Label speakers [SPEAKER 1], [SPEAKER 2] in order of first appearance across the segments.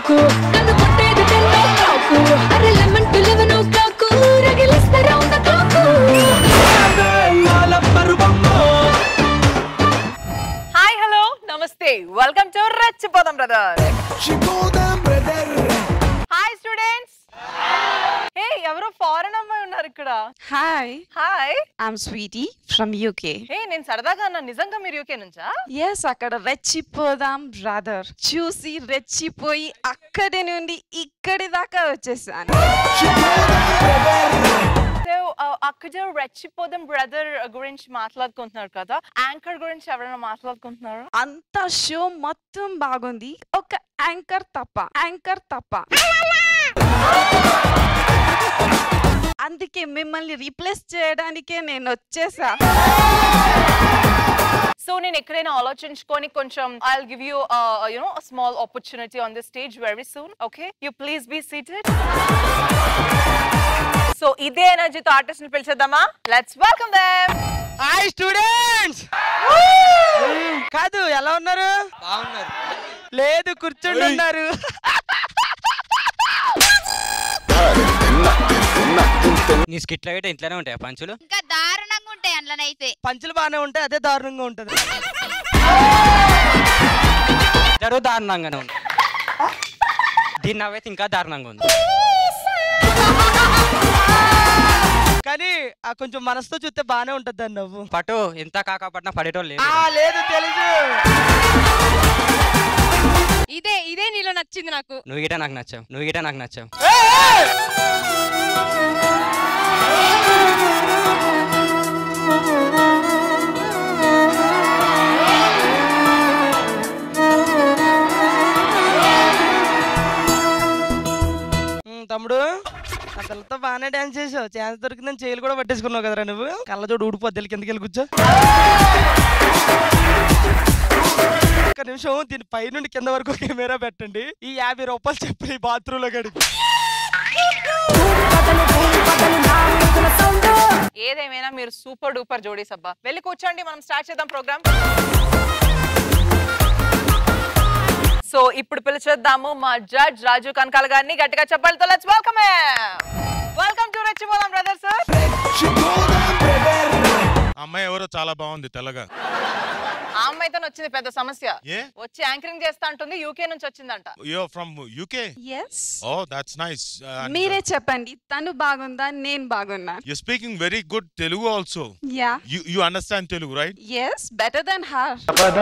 [SPEAKER 1] షాకు కన్ను కొట్టేది ten o'clock అరే lemon to eleven o'clock రగిలిస్తే round the clock
[SPEAKER 2] hi hello నమస్తే వెల్కమ్ టు రచ్చిపోదాం బ్రదర్ హాయ్ స్టూడెంట్స్ హే ఎవరో ఫారెన్ అమ్మాయి ఉన్నారు ఇక్కడ
[SPEAKER 3] Hi,
[SPEAKER 2] hi
[SPEAKER 3] I'm Sweetie from UK.
[SPEAKER 2] Hey నేను సరదాగా అన్నా నిజంగా మీరు యూకే నుంచా
[SPEAKER 3] ఎస్ అక్కడ రెచ్చిపోదాం బ్రదర్ చూసి రెచ్చిపోయి అక్కడి నుండి ఇక్కడి దాకా వచ్చేసాను
[SPEAKER 2] సో అక్కడ రెచ్చిపోదాం బ్రదర్ గురించి మాట్లాడుకుంటున్నారు కదా యాంకర్ గురించి ఎవరైనా మాట్లాడుకుంటున్నారు
[SPEAKER 3] అంత షో మొత్తం బాగుంది ఒక యాంకర్ తప్ప యాంకర్ తప్ప అందుకే మిమ్మల్ని రీప్లేస్ చేయడానికే నేను వచ్చేసా
[SPEAKER 2] సో నేను ఎక్కడైనా ఆలోచించుకొని కొంచెం I give you you know small opportunity on the stage very soon okay you please be seated so ఇదే ఎనర్జీతో ఆర్టిస్ట్ ని పిలిచేద్దామా let's welcome them
[SPEAKER 4] hi students కాదు ఎలా ఉన్నారు బాగున్నారు లేదు కూర్చొని ఉన్నారు
[SPEAKER 5] నీ స్కిట్లు అయితే ఇంట్లోనే ఉంటాయి పంచులు
[SPEAKER 6] ఇంకా దారుణంగా ఉంటాయి అందులోనైతే
[SPEAKER 4] పంచులు బాగానే ఉంటాయి అదే దారుణంగా ఉంటది
[SPEAKER 5] ఇద్దరు దారుణంగానే ఉంది దీన్ని నవ్వైతే ఇంకా దారుణంగా ఉంది
[SPEAKER 4] కానీ ఆ కొంచెం మనసుతో చూస్తే బాగానే ఉంటది దాన్ని నవ్వు
[SPEAKER 5] పటు ఎంత కాకపోయినా పడేటోళ్ళు లేదు
[SPEAKER 4] ఆ లేదు తెలుసు
[SPEAKER 6] ఇదే ఇదే నీలో నచ్చింది నాకు
[SPEAKER 5] నువ్వు గిట నాకు నచ్చావు నువ్వు గిట నాకు నచ్చావు
[SPEAKER 4] ఉమ్, తమ్ముడు ఆ పిల్లతో బాగానే డాన్స్ చేసావు ఛాన్స్ దొరికిందని చేయలు కూడా పట్టేసుకున్నావు కదరా నువ్వు కళ్ళజోడు ఊడిపోద్ది కిందకి వెళ్ళి కూర్చో ఒక్క నిమిషం దీని పై నుండి కింద వరకు కెమెరా పెట్టండి ఈ యాభై రూపాయలు చెప్పి ఈ బాత్రూమ్ లో గడిపి
[SPEAKER 2] ఏదేమైనా మీరు సూపర్ డూపర్ జోడీస్ అబ్బా వెళ్ళి కూర్చోండి మనం స్టార్ట్ చేద్దాం ప్రోగ్రామ్ సో ఇప్పుడు పిలిచేద్దాము మా జడ్జ్ రాజు కనకాల గారిని గట్టిగా చెప్పాలితో లెట్స్ వెల్కమ్ వెల్కమ్ టు రెచ్చిపోదాం బ్రదర్ సార్
[SPEAKER 7] అమ్మాయి ఎవరో చాలా బాగుంది తెల్లగా
[SPEAKER 2] ఆ అమ్మాయితో వచ్చింది పెద్ద సమస్య
[SPEAKER 7] ఏ
[SPEAKER 2] వచ్చి యాంకరింగ్ చేస్తా అంటుంది యూకే నుంచి వచ్చిందంట
[SPEAKER 7] yo from UK
[SPEAKER 3] yes
[SPEAKER 7] oh that's nice
[SPEAKER 3] మీరే చెప్పండి తను బాగుందా నేను బాగున్నా
[SPEAKER 7] you speaking very good Telugu also
[SPEAKER 3] ya
[SPEAKER 7] you you understand Telugu right
[SPEAKER 3] yes better then her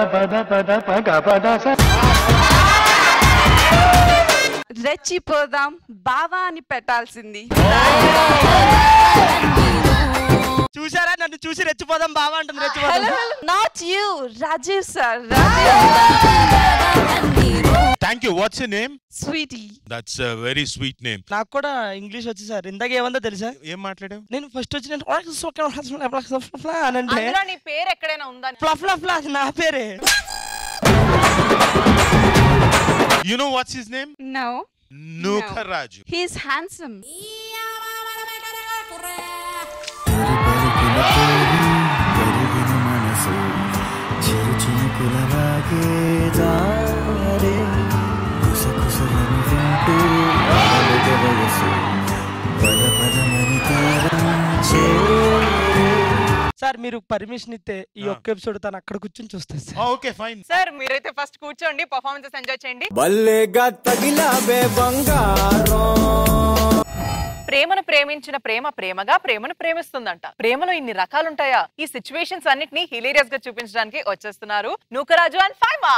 [SPEAKER 3] రెచ్చిపోదాం బావా అని పెట్టాల్సింది
[SPEAKER 4] చూసారా నన్ను చూసి రెచ్చిపోదాం బావా అంటుంది
[SPEAKER 3] హలో
[SPEAKER 4] రెచ్చిపోదాం
[SPEAKER 3] not you Rajiv sir
[SPEAKER 7] thank you what's your name
[SPEAKER 3] Sweetie
[SPEAKER 7] that's very sweet name
[SPEAKER 4] నాకు కూడా ఇంగ్లీష్ వచ్చి సార్ ఇందాక ఏమందో తెలుసా
[SPEAKER 7] ఏం మాట్లాడావు
[SPEAKER 4] నేను ఫస్ట్ వచ్చి నేను అని అంటే
[SPEAKER 2] అందులో నీ పేరు ఎక్కడైనా ఉందని
[SPEAKER 4] ఫ్లా ఫ్లా ఫ్లా నా పేరే
[SPEAKER 7] you know what's his name
[SPEAKER 3] no
[SPEAKER 7] నూకర్ రాజు
[SPEAKER 3] హీస్ హ్యాండ్సమ్
[SPEAKER 8] కరిగిన మనసు చిరు చినుకులలాగే జారే కుసకుసలను వింటూ అలలుగ వయసు పద పదమని తీరం చేరే
[SPEAKER 4] సార్ మీరు పర్మిషన్ ఇస్తే ఈ ఒక్క ఎపిసోడ్ తను అక్కడ కూర్చొని చూస్తారు సార్
[SPEAKER 7] ఓకే ఫైన్
[SPEAKER 2] సార్ మీరైతే ఫస్ట్ కూర్చోండి పర్ఫార్మెన్సెస్ ఎంజాయ్ చేయండి
[SPEAKER 8] బల్లేగా తగిలాబే బంగారం
[SPEAKER 2] ప్రేమను ప్రేమించిన ప్రేమ ప్రేమగా ప్రేమను ప్రేమిస్తుందంట ప్రేమలో ఇన్ని రకాలుంటాయా ఈ సిచ్యువేషన్స్ అన్నిటిని హిలేరియస్ గా చూపించడానికి వచ్చేస్తున్నారు నూకరాజు అండ్ ఫైమా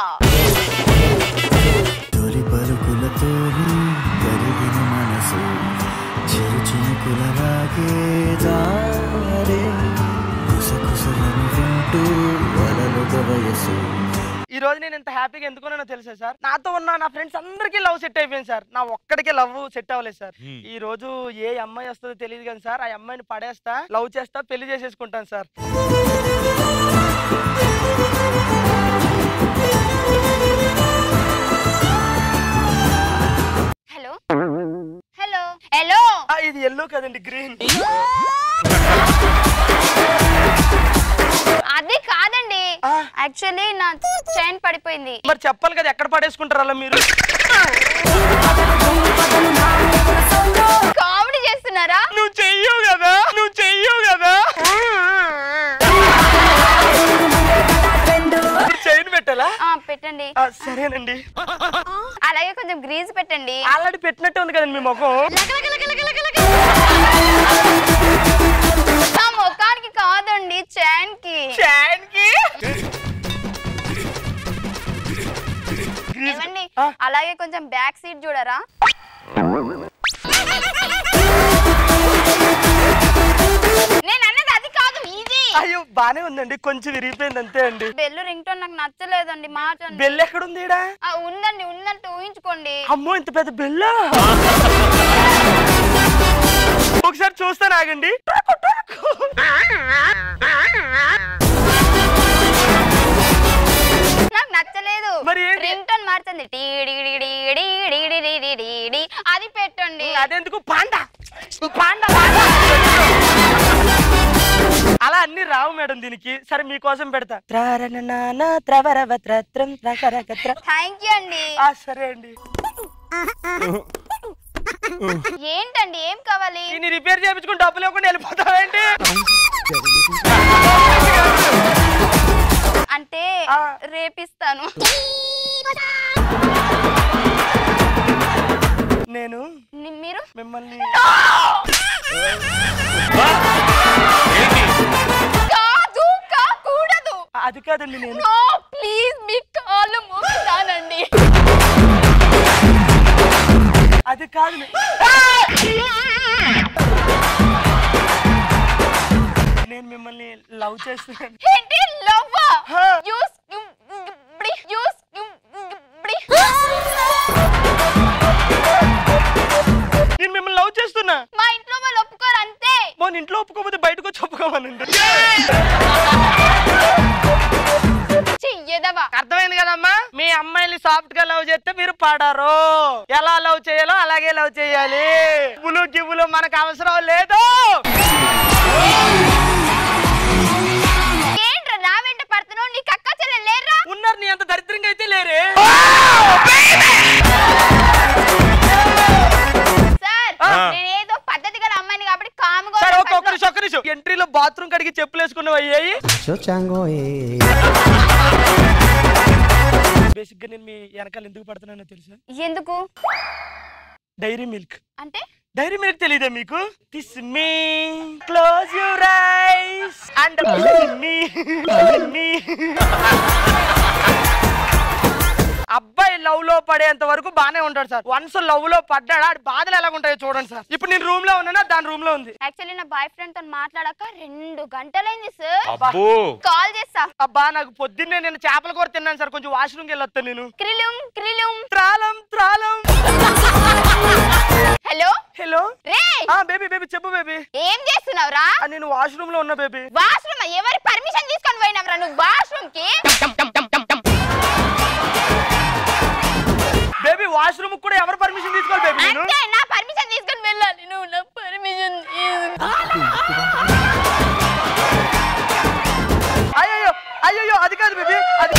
[SPEAKER 8] తొలి పలుకులతోని కరిగిన మనసు చిరు చినుకులలాగే జారే కుసకుసలను వింటూ అలలుగ వయసు
[SPEAKER 4] ఈ రోజు నేను ఇంత హ్యాపీగా ఎందుకున్నానో తెలుసా సార్ నాతో ఉన్న నా ఫ్రెండ్స్ అందరికీ లవ్ సెట్ అయిపోయింది సార్ నా ఒక్కడికే లవ్ సెట్ అవ్వలేదు సార్
[SPEAKER 7] Hmm.
[SPEAKER 4] ఈ రోజు ఏ అమ్మాయి వస్తుందో తెలియదు కానీ సార్ ఆ అమ్మాయిని పడేస్తా లవ్ చేస్తా పెళ్లి చేసేసుకుంటాను సార్
[SPEAKER 6] హలో హలో హలో
[SPEAKER 4] ఆ, ఇది ఎల్లో కదండి గ్రీన్
[SPEAKER 6] అది కాదండి
[SPEAKER 4] ఆ.
[SPEAKER 6] యాక్చువల్లీ నా చైన్ పడిపోయింది
[SPEAKER 4] మరి చెప్పాలి కదా ఎక్కడ పడేసుకుంటారు అలా మీరు సరేనండి
[SPEAKER 6] అలాగే కొంచెం గ్రీజ్ పెట్టండి
[SPEAKER 4] ఆల్రెడీ పెట్టినట్టే ఉంది కదండి మీ ముఖం
[SPEAKER 6] నా ముఖానికి కాదండి చాన్ కి ఏమండి
[SPEAKER 4] ఆ.
[SPEAKER 6] అలాగే కొంచెం బ్యాక్ సీట్ చూడరా నేను అన్నది అది కాదు ఇది
[SPEAKER 4] అయ్యో బానే ఉందండి కొంచెం విరిగిపోయింది అంతే అండి
[SPEAKER 6] బెల్లు రింగ్ టోన్ నాకు నచ్చలేదండి మార్చండి
[SPEAKER 4] బెల్ ఎక్కడుంది ఈడ
[SPEAKER 6] ఆ, ఉందండి ఉందంటే ఊహించుకోండి
[SPEAKER 4] అమ్మో ఇంత పెద్ద బెల్లా ఒకసారి చూస్తాను ఆగండి
[SPEAKER 6] నాకు నచ్చలేదు
[SPEAKER 4] మరి ఏంటి?
[SPEAKER 6] రింగ్ టోన్ మార్చండి టీ డి డి డి డి డి డి డి డి డి డి. అది పెట్టండి
[SPEAKER 4] అదెందుకు పాండా పాండా అలా అన్ని రావు మేడం దీనికి సరే మీకోసం పెడతా త్రారననాన త్రవరవ త్రత్రం త్రకరకత్ర.
[SPEAKER 6] థ్యాంక్ యూ అండి
[SPEAKER 4] ఆ సరే అండి
[SPEAKER 6] ఏంటండి ఏం కావాలి
[SPEAKER 4] దీన్ని రిపేర్ చేయించుకుని డబ్బులు ఇవ్వకుండా వెళ్ళిపోతావేంటి
[SPEAKER 6] అంటే
[SPEAKER 4] ఆ.
[SPEAKER 6] రేపిస్తాను
[SPEAKER 4] నేను
[SPEAKER 6] ని- మీరు
[SPEAKER 4] మిమ్మల్ని
[SPEAKER 6] కాదు కాకూడదు
[SPEAKER 4] అది కాదండి నేను
[SPEAKER 6] నో ప్లీజ్ మీ కాళ్ళు మోగుతానండి
[SPEAKER 4] అది కాదు నే- నేను మిమ్మల్ని లవ్ చేస్తున్నాను
[SPEAKER 6] ఏంటి లవ్
[SPEAKER 4] హా.
[SPEAKER 6] యూస్ యూస్
[SPEAKER 4] నేను మిమ్మల్ని లవ్ చేస్తున్నా
[SPEAKER 6] మా ఇంట్లో వాళ్ళు ఒప్పుకోరు అంతే
[SPEAKER 4] మొన్న ఇంట్లో ఒప్పుకోకపోతే బయటకు వచ్చి ఒప్పుకోమనండి
[SPEAKER 6] చెయ్యదవా
[SPEAKER 4] అర్థమైంది కదమ్మా మీ అమ్మాయిని సాఫ్ట్ గా లవ్ చేస్తే మీరు పడరు ఎలా లవ్ చేయాలో అలాగే లవ్ చేయాలి గివ్వులు గివ్వులు మనకు అవసరం లేదు
[SPEAKER 6] ఏంట్రా నా వెంట పడుతున్నావు నీకు అక్క చెల్లెలు లేరా
[SPEAKER 4] ఉన్నారు నీ అంత దరిద్రంగా అయితే లేరే
[SPEAKER 6] సార్
[SPEAKER 7] ఆ.
[SPEAKER 6] నేను ఏదో పద్ధతి గల అమ్మాయిని కాబట్టి కాముగా
[SPEAKER 4] సరే
[SPEAKER 6] ఉన్న
[SPEAKER 4] ఒక్క ఒక్క
[SPEAKER 6] పనిలో-
[SPEAKER 4] నిమిషం ఒక్క నిమిషం ఎంట్రీలో బాత్రూమ్ కడిగి చెప్పులు వేసుకున్నవి అయ్యాయి బేసిక్ గా నేను మీ వెనకాల ఎందుకు పడుతున్నానో తెలుసా
[SPEAKER 6] ఎందుకు
[SPEAKER 4] డైరీ మిల్క్
[SPEAKER 6] అంటే
[SPEAKER 4] డైరీ మిల్క్ తెలియదా మీకు దిస్ మీ క్లోజ్ యువర్ ఐస్ అండ్ మీ మీ అబ్బాయి లవ్ లో పడేంత వరకు బానే ఉంటాడు సార్ వన్స్ లవ్ లో పడ్డాడు ఆడి బాధలు ఎలా ఉంటాయో చూడండి సార్ ఇప్పుడు నేను రూమ్ లో ఉన్నానా దాని రూమ్ లో ఉంది
[SPEAKER 6] యాక్చువల్లీ నా బాయ్ ఫ్రెండ్ తో మాట్లాడాక రెండు గంటలైంది సార్
[SPEAKER 7] అబ్బో
[SPEAKER 6] కాల్ చేస్తా
[SPEAKER 4] అబ్బా నాకు పొద్దున్నే నేను చేపల కూర తిన్నాను సార్ కొంచెం వాష్రూమ్కి వెళ్ళొస్తాను నేను
[SPEAKER 6] క్రిలుం క్రిలుం
[SPEAKER 4] త్రాలం త్రాలం
[SPEAKER 6] హలో
[SPEAKER 4] హలో
[SPEAKER 6] రే
[SPEAKER 4] ఆ బేబీ బేబీ చెప్పు బేబీ
[SPEAKER 6] ఏం చేస్తున్నావురా
[SPEAKER 4] నేను వాష్రూమ్ లో ఉన్నా బేబీ
[SPEAKER 6] వాష్రూమ్ ఎవరి పర్మిషన్ తీసుకొని పోయినవరా నువ్వు వాష్రూమ్ కి
[SPEAKER 4] బేబీ వాష్రూమ్ కూడా ఎవరు పర్మిషన్ తీసుకోవాలి బేబీ నేను
[SPEAKER 6] అంటే నా పర్మిషన్ తీసుకొని వెళ్ళాలి నువ్వు నా పర్మిషన్
[SPEAKER 4] అయ్యో అయ్యో అది కాదు బేబీ అది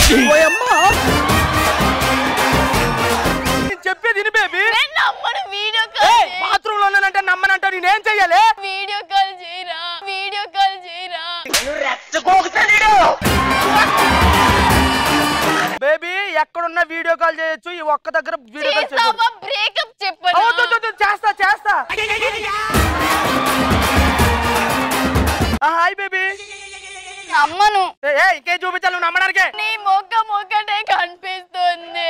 [SPEAKER 4] నేను చెప్పేది విను బేబీ
[SPEAKER 6] నమ్మడు వీడియో కాల్ చేయి.
[SPEAKER 4] బాత్రూమ్ లో ఉన్నానంటే నమ్మనంటే నేనేం చెయ్యాలి
[SPEAKER 6] వీడియో కాల్ చేయరా వీడియో కాల్ చేయరా
[SPEAKER 4] బేబీ ఎక్కడున్నా వీడియో కాల్ చేయొచ్చు ఈ ఒక్క దగ్గర వీడియో కాల్ చేయొచ్చు
[SPEAKER 6] చేస్తావా బ్రేకప్ చెప్పను
[SPEAKER 4] చేస్తా చేస్తా హాయ్ బేబీ
[SPEAKER 6] నమ్మను
[SPEAKER 4] ఇంకే చూపించాలి నువ్వు నమ్మడానికే
[SPEAKER 6] నీ మొక్క మొక్కటే కనిపిస్తుంది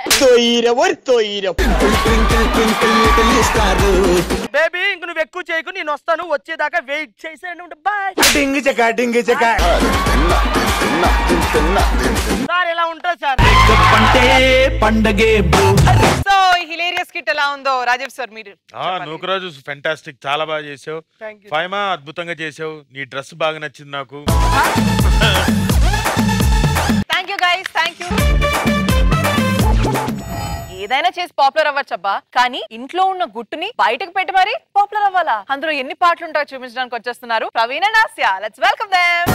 [SPEAKER 4] బేబీ ఇంక నువ్వు ఎక్కువ చేయకు నేను వస్తాను వచ్చేదాకా వెయిట్ చేసాను బాయ్ సార్ ఇలా ఉంటుంది సార్
[SPEAKER 2] సో హిలేరియస్ కిట్ ఎలా ఉందో రాజీవ్ సార్ మీరు
[SPEAKER 7] ఆ నూకరాజు ఫెంటాస్టిక్ చాలా బాగా చేసావు
[SPEAKER 4] థ్యాంక్ యూ
[SPEAKER 7] ఫైమా అద్భుతంగా చేసావు నీ డ్రెస్ బాగా నచ్చింది నాకు
[SPEAKER 2] thank you guys thank you ఏదైనా చేసి పాపులర్ అవ్వచ్చబ్బా కానీ ఇంట్లో ఉన్న గుట్టుని బయటకు పెట్టి మరి పాపులర్ అవ్వాలా అందులో ఎన్ని పాటలు ఉంటాయో చూపించడానికి వచ్చేస్తున్నారు Praveen and Asia let's welcome them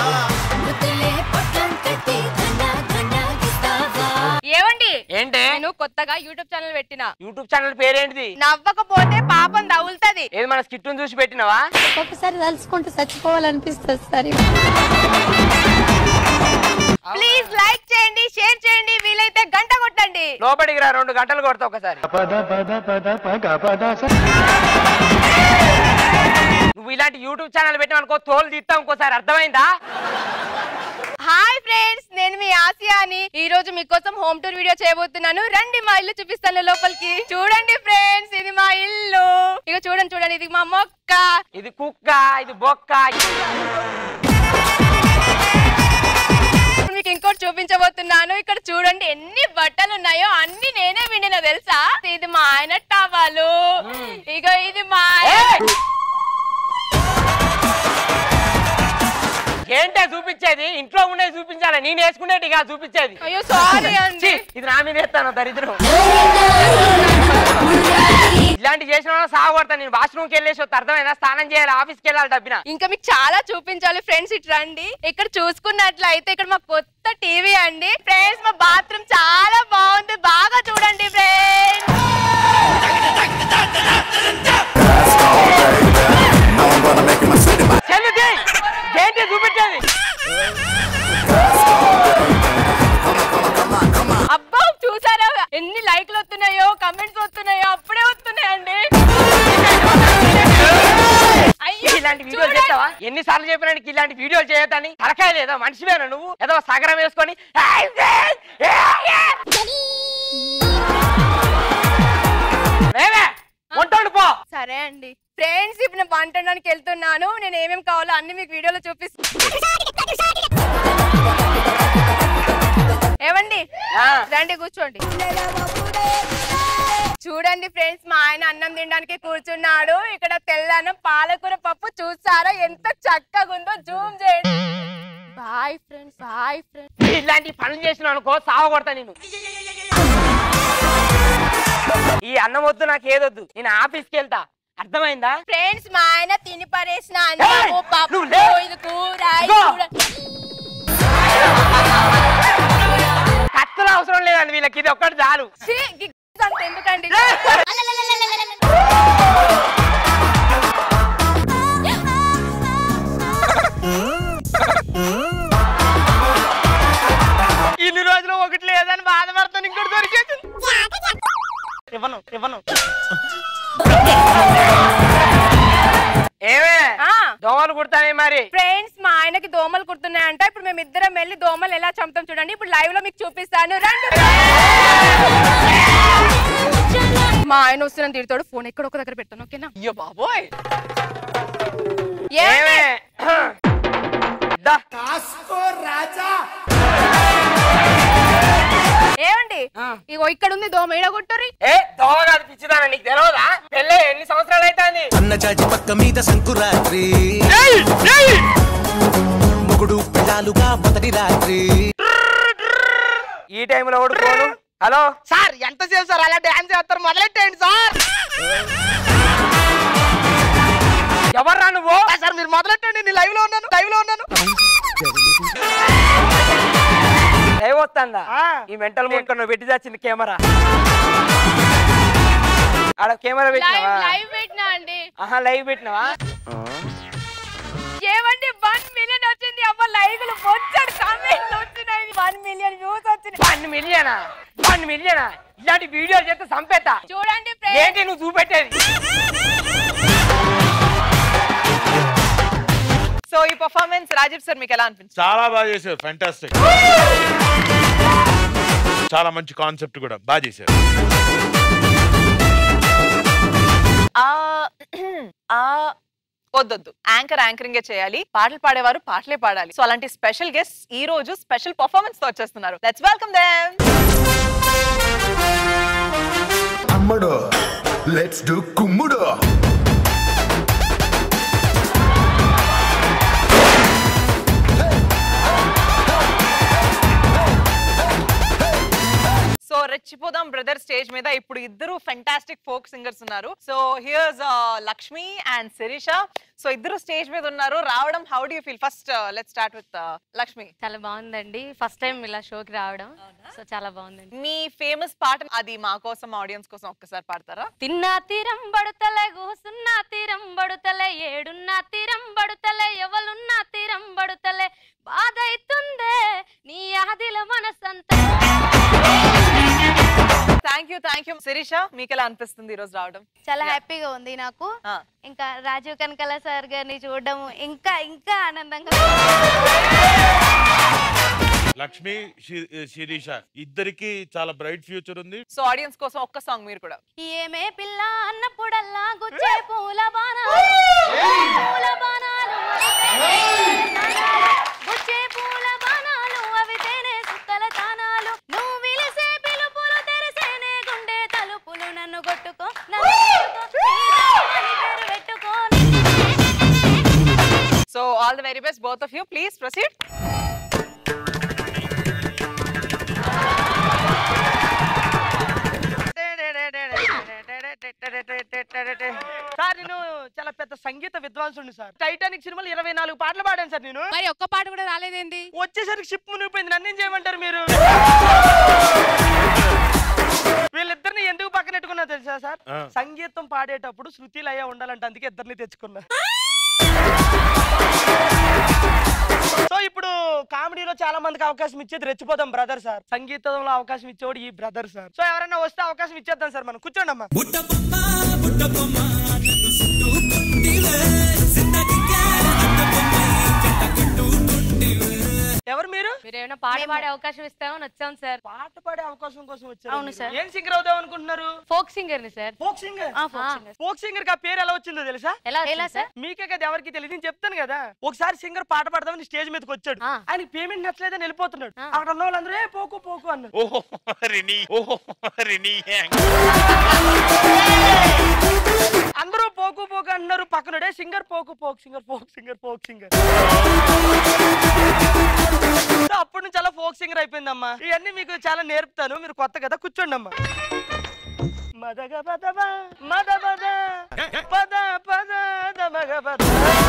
[SPEAKER 6] ఏమండి
[SPEAKER 4] ఏంటి
[SPEAKER 6] నేను
[SPEAKER 9] కొత్తగా యూట్యూబ్ ఛానల్ పెట్టిన
[SPEAKER 4] యూట్యూబ్ ఛానల్ పేరేంటిది
[SPEAKER 9] నవ్వకపోతే పాపం తగులుతది
[SPEAKER 4] ఏది మన స్కిట్ చూసి పెట్టినవా
[SPEAKER 1] ఒక్కొక్కసారి తలుచుకుంటూ చచ్చిపోవాలనిపిస్తుంది సార్
[SPEAKER 9] ప్లీజ్ లైక్ చేయండి షేర్ చేయండి వీలైతే గంట కొట్టండి
[SPEAKER 4] లోపలికి రా రెండు గంటలు కొడతా ఒకసారి నువ్వు ఇలాంటి యూట్యూబ్ ఛానల్ పెట్టిన అనుకో తోలు తీస్తా ఇంకోసారి అర్థమైందా
[SPEAKER 9] హాయ్ ఫ్రెండ్స్ నేను మీ ఆసియాని ఈ రోజు మీకోసం హోమ్ టూర్ వీడియో చేయబోతున్నాను రండి మా ఇల్లు చూపిస్తాను లోపలికి చూడండి ఫ్రెండ్స్ ఇది మా ఇల్లు ఇక చూడండి చూడండి ఇది మా మొక్క
[SPEAKER 4] ఇది కుక్క ఇది బొక్క
[SPEAKER 9] ఇప్పుడు మీకు ఇంకోటి చూపించబోతున్నాను ఇక్కడ చూడండి ఎన్ని బట్టలు ఉన్నాయో అన్ని నేనే విండిన తెలుసా ఇది మా ఆయన టవాలు ఇక ఇది మా ఆయన
[SPEAKER 4] ఏంటే చూపించేది ఇంట్లో ఉండేది చూపించాలి నేను వేసుకునేది కాదు చూపించేది
[SPEAKER 9] అయ్యో సారీ అండి
[SPEAKER 4] ఛీ, ఇది నా మీద వేస్తాను దరిద్రం ఇలాంటి చేసిన వాళ్ళని సాగొడతాను నేను వాష్రూమ్కి వెళ్ళేసి వస్తా అర్థమైందా స్నానం చేయాలి ఆఫీస్కి వెళ్ళాలి డబ్బిన
[SPEAKER 9] ఇంకా మీకు చాలా చూపించాలి ఫ్రెండ్స్ ఇటు రండి ఇక్కడ చూసుకున్నట్లయితే ఇక్కడ మా కొత్త టీవీ అండి ఫ్రెండ్స్ మా బాత్రూమ్ చాలా బాగుంది బాగా చూడండి ఫ్రెండ్స్
[SPEAKER 4] చెల్లిది ఏంటి చూపించేది
[SPEAKER 9] అబ్బా చూసారా ఎన్ని లైక్లు వస్తున్నాయో కమెంట్స్ వస్తున్నాయో అప్పుడే వస్తున్నాయండి అయ్యో
[SPEAKER 4] ఇలాంటి వీడియోలు చేస్తావా ఎన్నిసార్లు చెప్పినా నీకు ఇలాంటి వీడియోలు చేయొద్దని తలకాయ లేదా మనిషివేనా నువ్వు ఏదో సగరం వేసుకొని "హాయ్ ఫ్రెండ్స్, ఏ, ఏ." ఏమే? వంటోడు పో
[SPEAKER 9] సరే అండి ఫ్రెండ్స్ ఇప్పుడు నేను వంట వండడానికి వెళ్తున్నాను నేను ఏమేమి కావాలో అన్ని మీకు వీడియోలో చూపిస్తాను ఏమండి
[SPEAKER 4] ఆ.
[SPEAKER 9] రండి కూర్చోండి చూడండి ఫ్రెండ్స్ మా ఆయన అన్నం తినడానికి కూర్చున్నాడు ఇక్కడ తెల్లనం పాలకూర పప్పు చూసారా ఎంత చక్కగా ఉందో జూమ్ చేయండి బాయ్ ఫ్రెండ్స్ బాయ్ ఫ్రెండ్స్
[SPEAKER 4] ఇలాంటి పనులు చేసిన అనుకో సావ కొడతా నేను ఈ అన్నం వద్దు నాకు ఏదొద్దు నేను ఆఫీస్కి వెళ్తా అర్థమైందా
[SPEAKER 9] ఫ్రెండ్స్ మా ఆయన తిని పడేసిన
[SPEAKER 4] ఏయ్!
[SPEAKER 9] అన్నము పప్పు
[SPEAKER 4] నువ్వు లే!
[SPEAKER 9] ఇది కూర ఇది
[SPEAKER 4] ఇదిగో!
[SPEAKER 9] కూర.
[SPEAKER 4] కత్తులు అవసరం లేదండి వీళ్ళకి ఇది ఒక్కటి చాలు
[SPEAKER 9] ఛీ, గి- అంత ఎందుకండి
[SPEAKER 4] ఇన్ని రోజులు ఒకటి లేదని బాధపడుతాను ఇంకోటి దొరికేది ఇవ్వను ఇవ్వను ఏమే
[SPEAKER 9] ఆ.
[SPEAKER 4] దోమలు కుడతానే మరి
[SPEAKER 9] ఫ్రెండ్స్ మా ఆయనకి దోమలు కుడుతున్నాయంట ఇప్పుడు మేము ఇద్దరం వెళ్ళి దోమలు ఎలా చంపుతాం చూడండి ఇప్పుడు లైవ్ లో మీకు చూపిస్తాను రండి మా ఆయన వస్తున్న తిడతాడు ఫోన్ ఎక్కడ ఒక దగ్గర పెడతాను ఓకేనా
[SPEAKER 2] అయ్యో బాబోయ్
[SPEAKER 9] ఏమండి?
[SPEAKER 4] ఏమే దా.
[SPEAKER 9] ఏమండి ఇగో ఇక్కడ ఉంది దోమ ఈడ కొట్టుర్రి
[SPEAKER 4] ఏ దోమ కాదు పిచ్చిదానా నీకు తెలియదా పెళ్ళే ఎన్ని సంవత్సరాలు అవుతుంది
[SPEAKER 8] అన్న చాచి పక్క మీద సంకురాత్రి మొగుడు పిల్లాలుగా మొదటి రాత్రి
[SPEAKER 4] ఈ టైంలో ఓడుకోను హలో సార్ ఎంతసేపు సార్ అలా డాన్స్ చేస్తారు మొదలెట్టండి సార్ ఎవర్రా నువ్వు సార్ మీరు మొదలెట్టండి నేను లైవ్ లో ఉన్నాను లైవ్ లో ఉన్నాను లైవ్ వస్తుందా ఈ మెంటల్ మూడ్ నువ్వు పెట్టి తెచ్చింది కెమెరా ఆడ కెమెరా
[SPEAKER 9] లైవ్
[SPEAKER 4] పెట్టినావా
[SPEAKER 9] లైవ్ పెట్టినా అండి
[SPEAKER 4] ఆహా లైవ్ పెట్టినావా
[SPEAKER 9] ఏమండి వన్ మిలియన్ వచ్చింది అమ్మ లైవ్లు వచ్చాడు కామెంట్ వచ్చినాయి వన్ మిలియన్ వ్యూస్ వచ్చినాయి
[SPEAKER 4] వన్ మిలియనా వన్ మిలియనా ఇలాంటి వీడియోలు చేస్తే సంపేత
[SPEAKER 9] చూడండి ఫ్రెండ్స్
[SPEAKER 4] ఏంటి నువ్వు చూపెట్టేది
[SPEAKER 2] సో ఈ పర్ఫార్మెన్స్ రాజీవ్ సార్ మీకు ఎలా అనిపించింది
[SPEAKER 7] చాలా బాగా చేశారు ఫ్యాంటాస్టిక్ చాలా మంచి కాన్సెప్ట్ కూడా బాగా చేశారు
[SPEAKER 2] ఆ ఆ వద్దొద్దు యాంకర్ యాంకరింగే చేయాలి పాటలు పాడేవారు పాటలే పాడాలి సో అలాంటి స్పెషల్ గెస్ట్ ఈ రోజు స్పెషల్ పర్ఫార్మెన్స్ తో వచ్చేస్తున్నారు లెట్స్ వెల్కమ్ దెమ్
[SPEAKER 10] అమ్మడు లెట్స్ డు కుమ్ముడు
[SPEAKER 2] సో రెచ్చిపోదాం బ్రదర్ స్టేజ్ మీద ఇప్పుడు ఇద్దరు ఫెంటాస్టిక్ ఫోక్ సింగర్స్ ఉన్నారు so here's Lakshmi and Sirisha so ఇద్దరు స్టేజ్ మీద ఉన్నారు రావడం how do feel first let start with Lakshmi
[SPEAKER 9] చాలా బాగుందండి ఫస్ట్ టైం ఇలా షోకి రావడం సో చాలా బాగుందండి
[SPEAKER 2] మీ ఫేమస్ పాట అది మా కోసం ఆడియన్స్ కోసం ఒక్కసారి పాడతారా
[SPEAKER 9] తిన్నా తీరం బడుతలే కూసున్నా తీరం బడుతలే ఏడున్నా తీరం బడుతలే ఎవలున్నా తీరం బడుతలే బాధ అవుతుందే నీ ఆదిల మనసంతా
[SPEAKER 2] thank you thank you Sirisha మీకు ఎలా అనిపిస్తుంది ఈ రోజు రావడం
[SPEAKER 6] చాలా హ్యాపీగా ఉంది నాకు
[SPEAKER 2] ఆ.
[SPEAKER 6] ఇంకా రాజీవ్ కనకల సార్ గారిని చూడడం ఇంకా ఇంకా ఆనందంగా
[SPEAKER 7] లక్ష్మి శి- శిరీష ఇద్దరికి చాలా బ్రైట్ ఫ్యూచర్ ఉంది
[SPEAKER 2] సో ఆడియన్స్ కోసం ఒక్క సాంగ్ మీరు కూడా
[SPEAKER 6] ఏమే పిల్ల అన్నప్పుడల్లా గుచ్చే పూల బాణాలు పూల బాణాలు అవి తేనె తానాలు. గుచ్చే పూల బాణాలు అవి తేనె సుక్కల తానాలు నువ్వు విలిసే పిలుపులు తెరిసేనే గుండె తలుపులు నన్ను కొట్టుకో నన్ను కొట్టుకో, సీతా అని పేరు పెట్టుకో
[SPEAKER 2] so all the very best both of you please proceed
[SPEAKER 4] sir నేను చాలా పెద్ద సంగీత విద్వాంసుని సార్ టైటానిక్ సినిమాలో ఇరవై నాలుగు పాటలు పాడాను సార్ నేను
[SPEAKER 3] మరి ఒక్క పాట కూడా రాలేదేంటి
[SPEAKER 4] వచ్చేసరికి షిప్ మునిగిపోయింది నన్ను ఏం చేయమంటారు మీరు వీళ్ళిద్దరిని ఎందుకు పక్కన పెట్టుకున్నా తెలుసా సార్
[SPEAKER 7] ఆ.
[SPEAKER 4] సంగీతం పాడేటప్పుడు శృతి లయ ఉండాలంటే అందుకే ఇద్దరిని తెచ్చుకున్నా సో ఇప్పుడు కామెడీలో చాలా మందికి అవకాశం ఇచ్చేది రెచ్చిపోదాం బ్రదర్ సార్ సంగీతంలో అవకాశం ఇచ్చేవాడు ఈ బ్రదర్ సార్ సో ఎవరైనా వస్తే అవకాశం ఇచ్చేద్దాం సార్ మనం కూర్చోండి అమ్మా ఎవరు మీరు
[SPEAKER 9] మీరు ఏమైనా పాట పాడే అవకాశం ఇస్తామని వచ్చాం సార్
[SPEAKER 4] పాట పాడే అవకాశం కోసం వచ్చారు
[SPEAKER 9] అవును సార్.
[SPEAKER 4] ఏం సింగర్ అవుదాం అనుకుంటున్నారు
[SPEAKER 9] ఫోక్ సింగర్ ని సార్
[SPEAKER 4] ఫోక్ సింగర్
[SPEAKER 9] ఆ, folk singer.
[SPEAKER 4] ఫోక్ సింగర్ కి ఆ పేరు ఎలా వచ్చిందో తెలుసా
[SPEAKER 9] ఎలా
[SPEAKER 6] ఎలా
[SPEAKER 9] వచ్చింది సార్
[SPEAKER 4] మీకే కదా ఎవరికి తెలియదు నేను చెప్తాను కదా ఒకసారి సింగర్ పాట పాడదామని స్టేజ్ మీదకి వచ్చాడు
[SPEAKER 9] ఆ.
[SPEAKER 4] ఆయన పేమెంట్ నచ్చలేదని వెళ్ళిపోతున్నాడు
[SPEAKER 9] ఆ.
[SPEAKER 4] అక్కడ ఉన్న వాళ్ళందరూ "ఏ, పోకు పోకు అన్నారు
[SPEAKER 7] ఓహో రిని ఓహో రిని
[SPEAKER 4] అందరూ పోకు పోకు అన్నారు పక్కనడే singer folk folk singer folk singer folk singer అప్పటి నుంచి అలా ఫోక్ సింగర్ అయిపోయిందమ్మా ఇవన్నీ మీకు చాలా నేర్పుతాను మీరు కొత్త కదా కూర్చోండి అమ్మా మదగ పదవ మద పద పద పద దమగ పద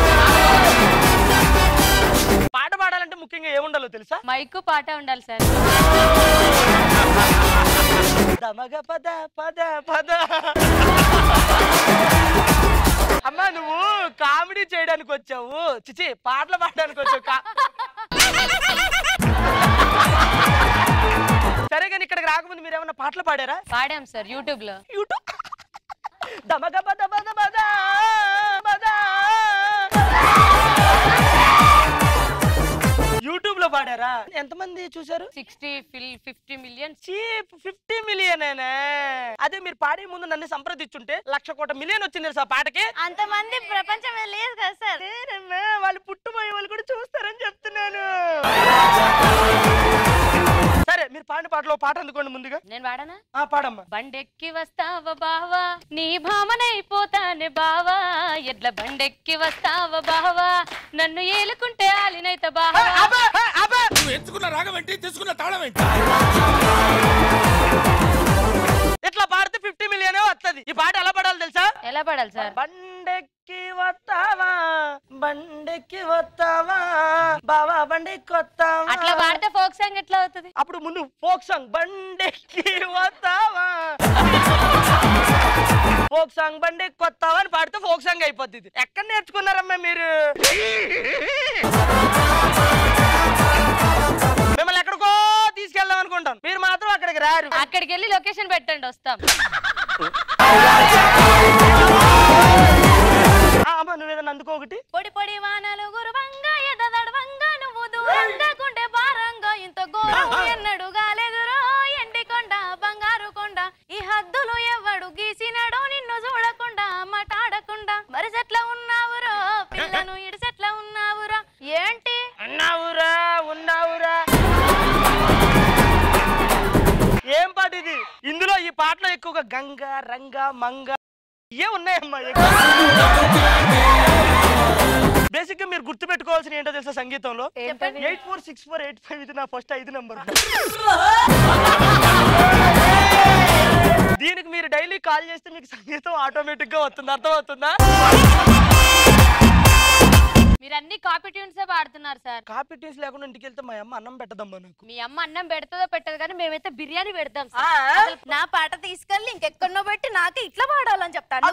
[SPEAKER 4] పాట పాడాలంటే ముఖ్యంగా ఏముండాలో తెలుసా
[SPEAKER 9] మైకు పాట ఉండాలి సార్
[SPEAKER 4] దమగ పద పద పద అమ్మా నువ్వు కామెడీ చేయడానికి వచ్చావు చిచి పాటలు పాడడానికి వచ్చావు కా- సరే కానీ ఇక్కడికి రాకముందు మీరు ఏమన్నా పాటలు పాడారా
[SPEAKER 9] పాడాం సార్ యూట్యూబ్ లో
[SPEAKER 4] యూట్యూబ్ దమగ పద పద పద పద యూట్యూబ్ లో పాడారా ఎంతమంది చూసారు
[SPEAKER 9] sixty fifty million
[SPEAKER 4] cheap fifty million అదే మీరు పాడే ముందు నన్ను సంప్రదించుంటే లక్ష కోట మిలియన్ వచ్చింది తెలుసా పాటకి
[SPEAKER 6] అంతమంది ప్రపంచం మీద లేదు కదా సార్
[SPEAKER 4] లేదమ్మా, వాళ్ళు పుట్టుపోయే వాళ్ళు కూడా చూస్తారని చెప్తున్నాను సరే మీరు పాడిన పాటలో పాట అందుకోండి ముందుగా
[SPEAKER 9] నేను పాడానా
[SPEAKER 4] ఆ పాడమ్మా
[SPEAKER 9] బండెక్కి వస్తావా బావా నీ భామనైపోతానే బావా ఎడ్ల బండెక్కి వస్తావా బావా నన్ను ఏలుకుంటే ఆలినైత బావా
[SPEAKER 4] అబ్బా, అబ్బా.
[SPEAKER 8] నువ్వు ఎంచుకున్న రాగం ఏంటి తీసుకున్న తాళం ఏంటి
[SPEAKER 4] ఇట్లా పాడితే ఫిఫ్టీ మిలియన్ వస్తది ఈ పాట ఎలా పాడాలి తెలుసా
[SPEAKER 9] ఎలా పాడాలి సార్
[SPEAKER 4] బండెక్కి వస్తావా బండెక్కి వస్తావా బావా బండెక్కి వస్తావా
[SPEAKER 9] అట్లా పాడితే ఫోక్ సాంగ్ ఎట్లా అవుతుంది
[SPEAKER 4] అప్పుడు ముందు ఫోక్ సాంగ్ బండెక్కి వస్తావా ఫోక్ సాంగ్ బండెక్కి వస్తావా అని పాడితే ఫోక్ సాంగ్ అయిపోద్ది ఇది. ఎక్కడ నేర్చుకున్నారమ్మా మీరు మిమ్మల్ని ఎక్కడికో తీసుకెళ్దాం అనుకుంటాను మీరు మాత్రం అక్కడికి రారు
[SPEAKER 9] అక్కడికి వెళ్ళి లొకేషన్ పెట్టండి వస్తాం
[SPEAKER 4] ఆ, అమ్మ నువ్వేదన్నా అందుకో ఒకటి
[SPEAKER 6] పొడి పొడి వానలు గురువంగా ఎదదడవంగా నువ్వు దూరంగా కుండే భారంగా ఇంత ఘోరం ఎన్నడు గాలేదురో ఎండి కొండ బంగారు కొండ ఈ హద్దులు ఎవడు గీసినాడో నిన్ను చూడకుండా మటాడకుండా మరి చెట్ల ఉన్నావురో పిల్లను ఇడిసెట్ల ఉన్నావురా ఏంటి
[SPEAKER 4] అన్నావురా ఉన్నావురా ఏం పాట ఇది ఇందులో ఈ పాటలో ఎక్కువగా గంగ రంగ మంగ ఏ ఉన్నాయమ్మా బేసిక్ గా మీరు గుర్తు పెట్టుకోవాల్సిన ఏంటో తెలుసా సంగీతంలో
[SPEAKER 9] ఏంటది?
[SPEAKER 4] Eight four six four eight five ఇది నా ఫస్ట్ ఐదు నెంబర్ దీనికి మీరు డైలీ కాల్ చేస్తే మీకు సంగీతం ఆటోమేటిక్ గా వస్తుంది అర్థమవుతుందా
[SPEAKER 6] మీరు అన్ని కాపీ ట్యూన్స్ పాడుతున్నారు సార్
[SPEAKER 4] కాపీ ట్యూన్స్ లేకుండా ఇంటికి వెళ్తే మా అమ్మ అన్నం పెట్టదమ్మా నాకు
[SPEAKER 6] మీ అమ్మ అన్నం పెడుతుందో పెట్టదు కానీ మేమైతే బిర్యానీ పెడతాం
[SPEAKER 2] ఆ,
[SPEAKER 6] సార్
[SPEAKER 2] ఆ.
[SPEAKER 6] అసలు నా పాట తీసుకెళ్ళి ఇంకెక్కడో పెట్టి నాకు ఇట్లా పాడాలని చెప్తాను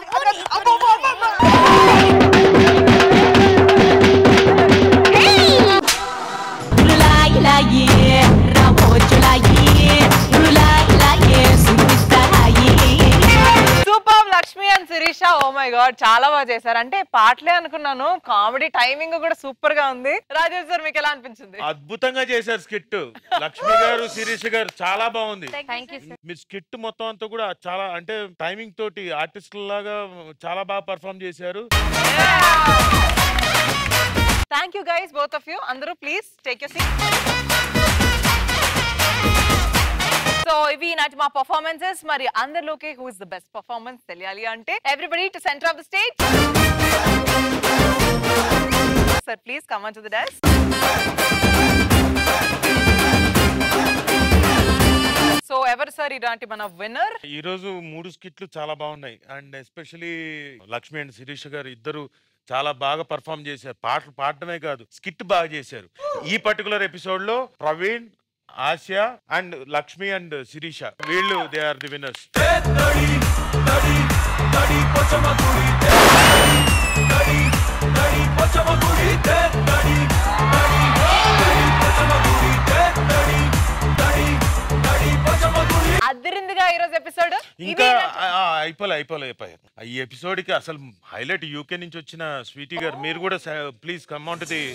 [SPEAKER 2] super Lakshmi and Sirisha oh my God చాలా బాగా చేశారు అంటే పాటలే అనుకున్నాను కామెడీ టైమింగ్ కూడా సూపర్ గా ఉంది రాజేష్ సార్ మీకు ఎలా అనిపించింది
[SPEAKER 7] అద్భుతంగా చేశారు స్కిట్ లక్ష్మి గారు శిరీష్ గారు చాలా బాగుంది
[SPEAKER 6] థ్యాంక్ యూ సార్
[SPEAKER 7] మీ స్కిట్ మొత్తం అంతా కూడా చాలా అంటే టైమింగ్ తోటి ఆర్టిస్ట్ లాగా చాలా బాగా పర్ఫామ్ చేశారు
[SPEAKER 2] thank you guys both of you అందరూ please take you seat so ఇవి నాటి మా పర్ఫార్మెన్సెస్ మరి అందరిలోకి who is the best performance తెలియాలి అంటే everybody to centre of the stage sir please come on to the desk so ఎవరు sir ఇలాంటి మన విన్నర్
[SPEAKER 7] ఈ రోజు మూడు స్కిట్లు చాలా బాగున్నాయి and especially Lakshmi and Sirish గారు ఇద్దరు చాలా బాగా పర్ఫామ్ చేశారు పాటలు పాడటమే కాదు స్కిట్ బాగా చేశారు ఈ పర్టికులర్ ఎపిసోడ్ లో Praveen Asia and Lakshmi and Sirisha వీళ్ళు దే ఆర్ ది విన్నర్స్
[SPEAKER 2] అద్దరిందిగా ఈ రోజు ఎపిసోడ్
[SPEAKER 7] ఇంకా ఆ, ఆ, అయిపోలే అయిపోలే అయిపోయాయి ఈ ఎపిసోడ్ కి అసలు హైలైట్ యూకే నుంచి వచ్చిన స్వీటీ గారు మీరు కూడా please come on to the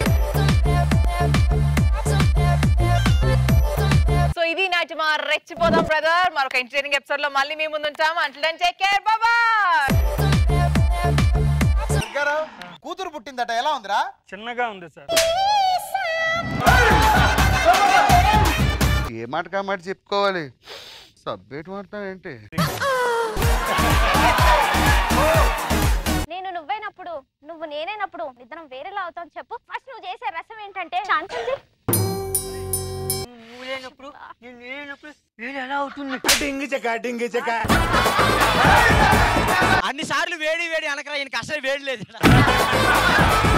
[SPEAKER 2] so ఇది నాటి మా రెచ్చిపోదాం బ్రదర్ మరొక ఎంటర్టైనింగ్ ఎపిసోడ్ లో మళ్ళీ మీ ముందు ఉంటాం అంటే టేక్ కేర్ బాబా
[SPEAKER 11] గారు కూతురు పుట్టిందట ఎలా ఉందిరా
[SPEAKER 4] చిన్నగా ఉంది సార్
[SPEAKER 11] ఏ మాట కా మాట చెప్పుకోవాలి సబ్జెక్ట్ మాట్లాడేంటి
[SPEAKER 6] నేను నువ్వైనప్పుడు నువ్వు నేనైనప్పుడు ఇద్దరం వేరేలా అవుతాం చెప్పు ఫస్ట్ నువ్వు చేసే రసం ఏంటంటే శాంతించి
[SPEAKER 4] నువ్వు లేనప్పుడు నేను లేనప్పుడు నేను ఎలా అవుతుంది
[SPEAKER 8] డింగి చెక్క డింగి చెక్క
[SPEAKER 5] అన్ని సార్లు వేడి వేడి అనకరా ఈయనకి అసలు వేడి లేదు